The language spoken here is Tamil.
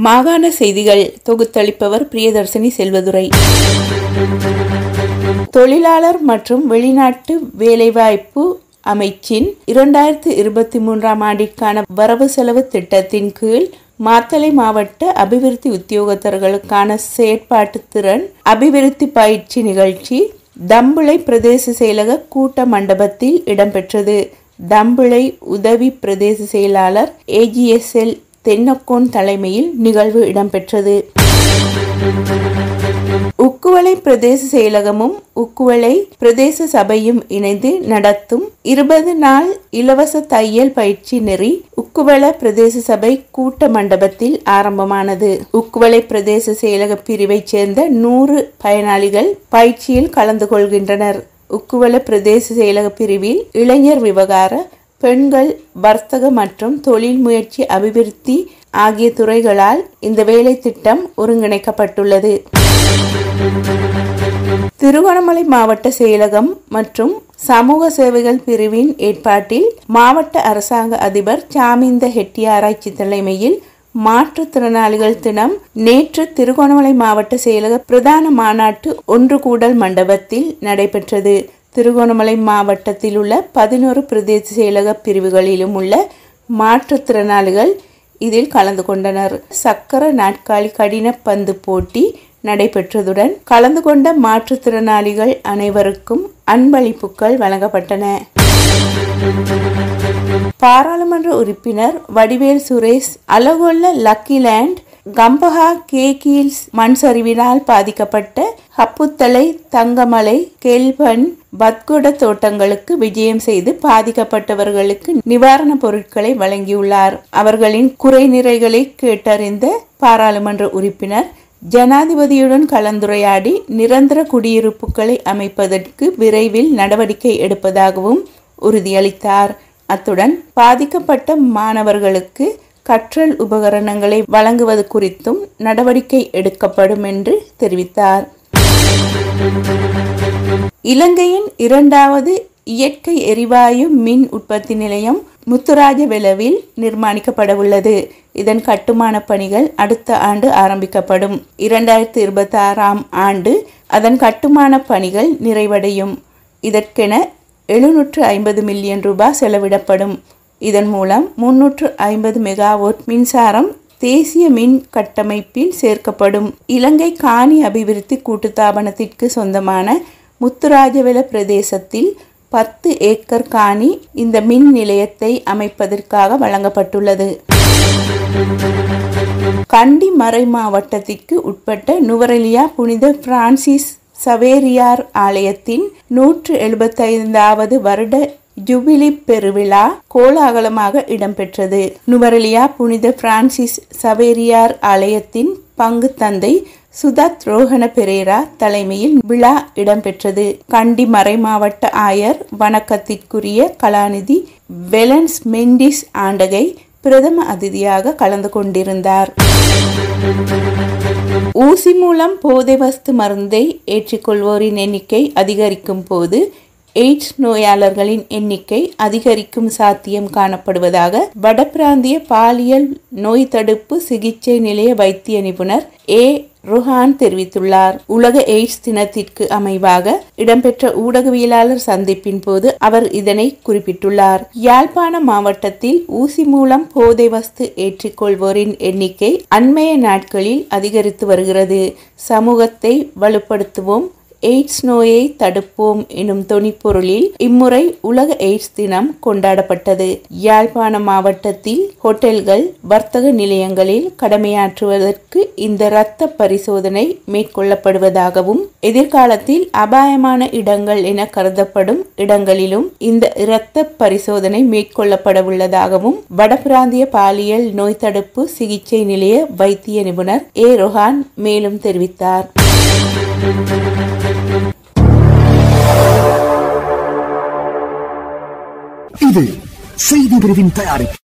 மாகாண செய்திகள் தொகுத்தளிப்பவர் பிரியதர்சினி செல்வதுரை தொழிலாளர் மற்றும் வெளிநாட்டு வேலைவாய்ப்பு அமைச்சின் இரண்டாயிரத்து இருபத்தி மூன்றாம் ஆண்டிற்கான வரவு செலவு திட்டத்தின் கீழ் மாத்தளை மாவட்ட அபிவிருத்தி உத்தியோகத்தர்களுக்கான செயற்பாட்டு திறன் அபிவிருத்தி பயிற்சி நிகழ்ச்சி தம்புளை பிரதேச செயலக கூட்ட மண்டபத்தில் இடம்பெற்றது தம்புளை உதவி பிரதேச செயலாளர் ஏஜிஎஸ்எல் தென்னக்கோன் தலைமையில் நிகழ்வு இடம்பெற்றது உக்குவளை பிரதேச செயலகமும் உக்குவளை பிரதேச சபையும் இணைந்து நடத்தும் இருபது நாள் இலவச தையல் பயிற்சி நெறி உக்குவள பிரதேச சபை கூட்ட மண்டபத்தில் ஆரம்பமானது உக்குவளை பிரதேச செயலக பிரிவைச் சேர்ந்த நூறு பயனாளிகள் பயிற்சியில் கலந்து கொள்கின்றனர் உக்குவள பிரதேச செயலக பிரிவில் இளைஞர் விவகார பெண்கள் வர்த்தக மற்றும் தொழில் முயற்சி அபிவிருத்தி ஆகிய துறைகளால் இந்த வேலை திட்டம் ஒருங்கிணைக்கப்பட்டுள்ளது திருகோணமலை மாவட்ட செயலகம் மற்றும் சமூக சேவைகள் பிரிவின் ஏற்பாட்டில் மாவட்ட அரசாங்க அதிபர் சாமிந்த ஹெட்டியாராய்ச்சி தலைமையில் மாற்றுத்திறனாளிகள் தினம் நேற்று திருகோணமலை மாவட்ட செயலக பிரதான மாநாட்டு ஒன்று கூடல் மண்டபத்தில் நடைபெற்றது திருகோணமலை மாவட்டத்தில் உள்ள பதினோரு பிரதேச செயலக பிரிவுகளிலும் உள்ள மாற்றுத்திறனாளிகள் இதில் கலந்து கொண்டனர் சக்கர நாட்காலி கடின பந்து போட்டி நடைபெற்றதுடன் கலந்து கொண்ட மாற்றுத்திறனாளிகள் அனைவருக்கும் அன்பளிப்புகள் வழங்கப்பட்டன பாராளுமன்ற உறுப்பினர் வடிவேல் சுரேஷ் அலகொல்ல லக்கிலேண்ட் கம்பஹா கேகீல்ஸ் மண் சரிவினால் பாதிக்கப்பட்ட ஹப்புத்தலை தங்கமலை கெல்பன் பத்குட தோட்டங்களுக்கு விஜயம் செய்து பாதிக்கப்பட்டவர்களுக்கு நிவாரணப் பொருட்களை வழங்கியுள்ளார் அவர்களின் குறைநிறைகளை கேட்டறிந்த பாராளுமன்ற உறுப்பினர் ஜனாதிபதியுடன் கலந்துரையாடி நிரந்தர குடியிருப்புகளை அமைப்பதற்கு விரைவில் நடவடிக்கை எடுப்பதாகவும் உறுதியளித்தார் அத்துடன் பாதிக்கப்பட்ட மாணவர்களுக்கு கற்றல் உபகரணங்களை வழங்குவது குறித்தும் நடவடிக்கை எடுக்கப்படும் என்று தெரிவித்தார் இலங்கையின் இரண்டாவது இயற்கை எரிவாயு மின் உற்பத்தி நிலையம் முத்துராஜவெலவில் நிர்மாணிக்கப்படவுள்ளது இதன் கட்டுமான பணிகள் அடுத்த ஆண்டு ஆரம்பிக்கப்படும் இரண்டாயிரத்தி இருபத்தி ஆறாம் ஆண்டு அதன் கட்டுமான பணிகள் நிறைவடையும் இதற்கென எழுநூற்று ஐம்பது மில்லியன் ரூபாய் செலவிடப்படும் இதன் மூலம் முன்னூற்று ஐம்பது மெகாவாட் மின்சாரம் தேசிய மின் கட்டமைப்பில் சேர்க்கப்படும் இலங்கை காணி அபிவிருத்தி கூட்டுத்தாபனத்திற்கு சொந்தமான முத்துராஜவெல பிரதேசத்தில் பத்து ஏக்கர் காணி இந்த மின் நிலையத்தை அமைப்பதற்காக வழங்கப்பட்டுள்ளது கண்டி மறை மாவட்டத்திற்கு உட்பட்ட நுவரெலியா புனித பிரான்சிஸ் சவேரியார் ஆலயத்தின் நூற்று எழுபத்தைந்தாவது வருட ஜூபிலி பெருவிழா கோலாகலமாக இடம்பெற்றது நுவரெலியா புனித பிரான்சிஸ் சவேரியார் ஆலயத்தின் பங்கு தந்தை சுதத் ரோஹன பெரேரா தலைமையில் விழா இடம்பெற்றது கண்டி மறைமாவட்ட ஆயர் வணக்கத்திற்குரிய கலாநிதி வெலன்ஸ் மெண்டிஸ் ஆண்டகை பிரதம அதிதியாக கலந்து கொண்டிருந்தார் ஊசி மூலம் போதை வஸ்து மருந்தை ஏற்றுக்கொள்வோரின் எண்ணிக்கை அதிகரிக்கும் போது எய்ட்ஸ் நோயாளர்களின் எண்ணிக்கை அதிகரிக்கும் சாத்தியம் காணப்படுவதாக வடபிராந்திய பாலியல் நோய் தடுப்பு சிகிச்சை நிலைய வைத்திய நிபுணர் ஏ ருஹான் தெரிவித்துள்ளார் உலக எய்ட்ஸ் தினத்திற்கு அமைவாக இடம்பெற்ற ஊடகவியலாளர் சந்திப்பின் போது அவர் இதனை குறிப்பிட்டுள்ளார் யாழ்ப்பாண மாவட்டத்தில் ஊசி மூலம் போதை வஸ்து ஏற்றிக்கொள்வோரின் எண்ணிக்கை அண்மைய நாட்களில் அதிகரித்து வருகிறது சமூகத்தை வலுப்படுத்துவோம் எய்ட்ஸ் நோயை தடுப்போம் எனும் தொனிப்பொருளில் இம்முறை உலக எய்ட்ஸ் தினம் கொண்டாடப்பட்டது யாழ்ப்பாண மாவட்டத்தில் ஹோட்டல்கள் வர்த்தக நிலையங்களில் கடமையாற்றுவதற்கு இந்த இரத்த பரிசோதனை மேற்கொள்ளப்படுவதாகவும் எதிர்காலத்தில் அபாயமான இடங்கள் என கருதப்படும் இடங்களிலும் இந்த இரத்த பரிசோதனை மேற்கொள்ளப்படவுள்ளதாகவும் வடபிராந்திய பாலியல் நோய் தடுப்பு சிகிச்சை நிலைய வைத்திய நிபுணர் ஏ ரொஹான் மேலும் தெரிவித்தார் இது செய்தி பிரிவின் தயாரிப்பு